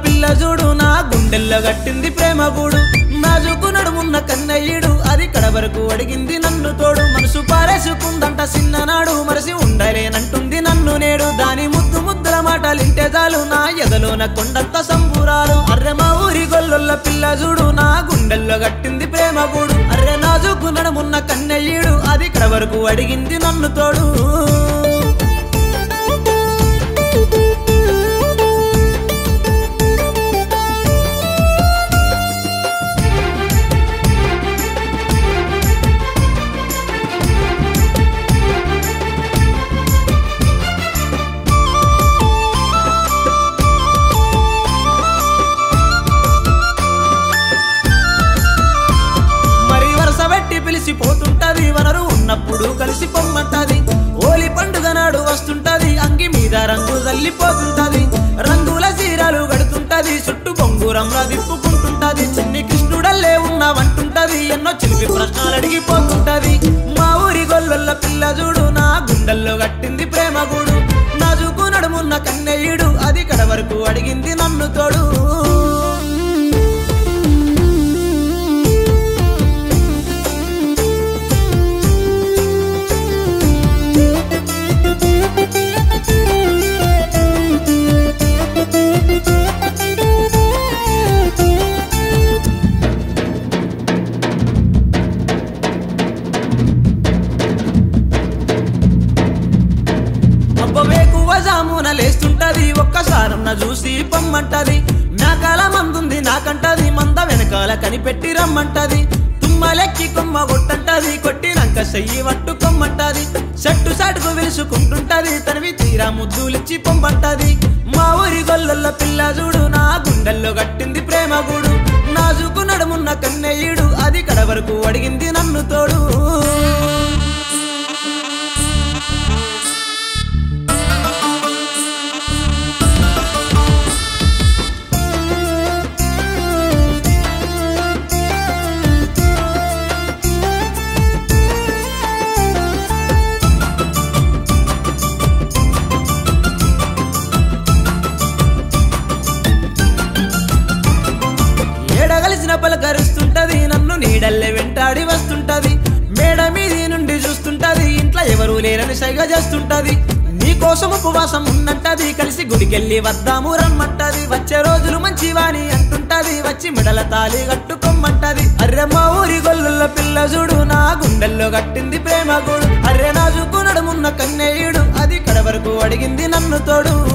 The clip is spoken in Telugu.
పిల్ల చూడు నా గుండెల్లో గట్టింది ప్రేమ గూడు నాజుకు నడుమున్న కన్నయ్యుడు అది కడ వరకు అడిగింది నన్ను తోడు మనసు పారేసుకుందంట చిన్ననాడు మరసి ఉండలేనంటుంది నన్ను నేడు దాని ముద్దు ముద్దుల మాటలింటే చాలు నా ఎదలోన కొండంత సంబురాలు అర్రె మా ఊరి గొల్లొల్ల పిల్ల చూడు నా గుండెల్లో గట్టింది ప్రేమ గూడు అర్రె నాజుకు నడుమున్న కన్నయ్యుడు అది కడ వరకు అడిగింది నన్ను తోడు మరి వరస పెట్టి పిలిచిపోతుంటది వనరు ఉన్నప్పుడు కలిసి పొమ్మంటది ఓలి పండుగ నాడు వస్తుంటది అంగి మీద రంగు తల్లిపోతుంటది రంగుల చీరలు కడుతుంటది చుట్టూ బొంగురంలా తిప్పుకుంటుంటది చిన్ని కృష్ణుడల్లే ఉన్నావంటుంటది ఎన్నో చిలిపి ప్రశ్నలు అడిగిపోతుంటది మా ఊరి గొల్లొల్ల పిల్ల చూడు నా గుండెల్లో కట్టింది ప్రేమ గూడు నాజుకు నడుమున్న కన్నయ్యుడు అది కడ వరకు అడిగింది నన్ను తోడు అబ్బవేకువ జామున లేస్తుంటది ఒక్కసారన్న చూసి పొమ్మంటది నాకాల మందుంది నాకంటది మంద వెనకాల కనిపెట్టి రమ్మంటది తుమ్మలెక్కి కొమ్మ కొట్టంటది కొట్టినాక చెయ్యి పట్టుకొమ్మంటది చెట్టు సాటుకు విలుసుకుంటుంటది తనవి తీరా ముద్దులిచ్చి పొమ్మంటది మా ఊరి గొల్లల పిల్ల చూడు నా గుండెల్లో కట్టింది ప్రేమ గూడు నాజుకు నడుమున్న కన్నయ్యుడు అది కడ వరకు అడిగింది నన్ను తోడు ఏడగలిసిన పలకరుస్తుంటది నన్ను నీడల్లే వెంటాడి వస్తుంటది మేడ మీది నుండి చూస్తుంటది ఇంట్లో ఎవరూ లేరని సైగ చేస్తుంటది నీ కోసం ఉపవాసం ఉన్నట్టది కలిసి గుడికెళ్ళి వద్దాము రమ్మంటది వచ్చే రోజులు మంచివాని అంటుంటది వచ్చి మెడల తాళి కట్టుకోమ్మంటది అర్రె మా ఊరి గొల్లుల పిల్ల చూడు నా గుండెల్లో కట్టింది ప్రేమ గూడు అర్రె నా నడుమున్న కన్నయ్యుడు అది కడ వరకు అడిగింది నన్ను తోడు